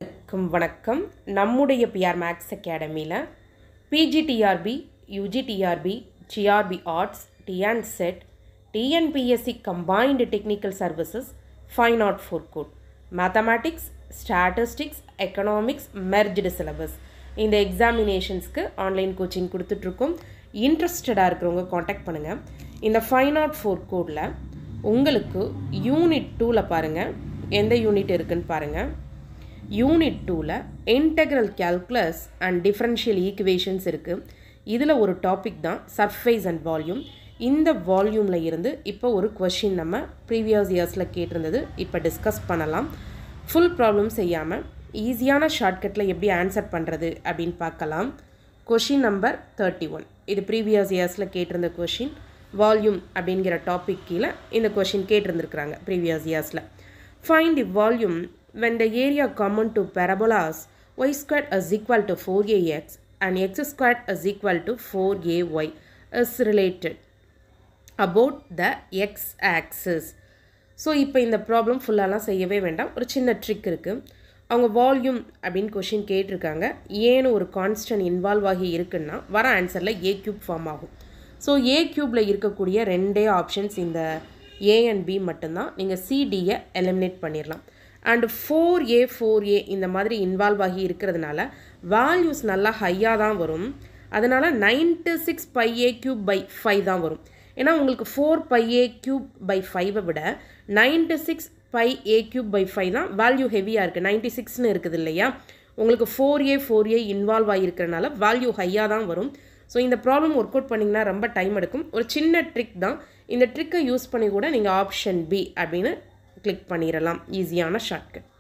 அனைவருக்கும் வணக்கம் நம்முடைய பிஆர் மேக்ஸ் அகாடமியில் PGTRB UGTRB GRB arts TN SET TNPSC combined technical services five naught four code mathematics statistics economics merged syllabus இந்த எக்ஸாமினேஷன்ஸ்க்கு online coaching கொடுத்துட்ருக்கோம் இன்ட்ரெஸ்டடாக இருக்கிறவங்க காண்டாக்ட் பண்ணுங்கள் இந்த ஃபைவ் நாட் ஃபோர் கோடில் உங்களுக்கு யூனிட் டூவில் பாருங்கள் எந்த யூனிட் இருக்குன்னு பாருங்கள் யூனிட் டூவில் integral calculus and differential equations இருக்குது இதில் ஒரு டாபிக் தான் சர்ஃபேஸ் அண்ட் வால்யூம் இந்த வால்யூமில் இருந்து இப்போ ஒரு கொஷின் நம்ம ப்ரீவியஸ் இயர்ஸில் கேட்டிருந்தது இப்போ டிஸ்கஸ் பண்ணலாம் ஃபுல் ப்ராப்ளம் செய்யாமல் ஈஸியான ஷார்ட்கட்டில் எப்படி ஆன்சர் பண்ணுறது அப்படின்னு பார்க்கலாம் கொஷின் நம்பர் தேர்ட்டி ஒன் இது ப்ரீவியஸ் இயர்ஸில் கேட்டிருந்த கொஷின் வால்யூம் அப்படிங்கிற டாபிக் கீழே இந்த கொஷின் கேட்டிருந்துருக்குறாங்க ப்ரீவியஸ் இயர்ஸில் find the volume when the area common to parabolas y squared is equal to 4ax and x squared is equal to 4ay is related about the x axis so இப்போ இந்த problem ஃபுல்லாலாம் செய்யவே வேண்டாம் ஒரு சின்ன trick இருக்குது அவங்க volume அப்படின்னு question கேட்டிருக்காங்க ஏன்னு ஒரு கான்ஸ்டன்ட் இன்வால்வ் ஆகி இருக்குன்னா வர ஆன்சரில் ஏ கியூப் ஃபார்ம் ஆகும் ஸோ ஏ க்யூப்பில் இருக்கக்கூடிய ரெண்டே ஆப்ஷன்ஸ் இந்த ஏ அண்ட் பி மட்டும்தான் நீங்கள் சிடியை எலிமினேட் பண்ணிடலாம் and four A four A இந்த மாதிரி இன்வால்வ் ஆகி இருக்கிறதுனால வேல்யூஸ் நல்லா ஹையாக தான் வரும் அதனால் ninety six by A cube by five தான் வரும் ஏன்னா உங்களுக்கு four by A cube by ஃபைவை விட ninety six by A cube by five தான் வேல்யூ ஹெவியாக இருக்குது நைன்ட்டி சிக்ஸ்னு இருக்குது இல்லையா உங்களுக்கு four A four A involve ஆகிருக்கிறனால வேல்யூ ஹையாக தான் வரும் ஸோ இந்த ப்ராப்ளம் ஒர்க் அவுட் பண்ணிங்கன்னா ரொம்ப டைம் எடுக்கும் ஒரு சின்ன ட்ரிக் தான் இந்த ட்ரிக்கை யூஸ் பண்ணி கூட நீங்கள் ஆப்ஷன் பி அப்படின்னு கிளிக் பண்ணிடலாம் ஈஸியான ஷார்ட்கட்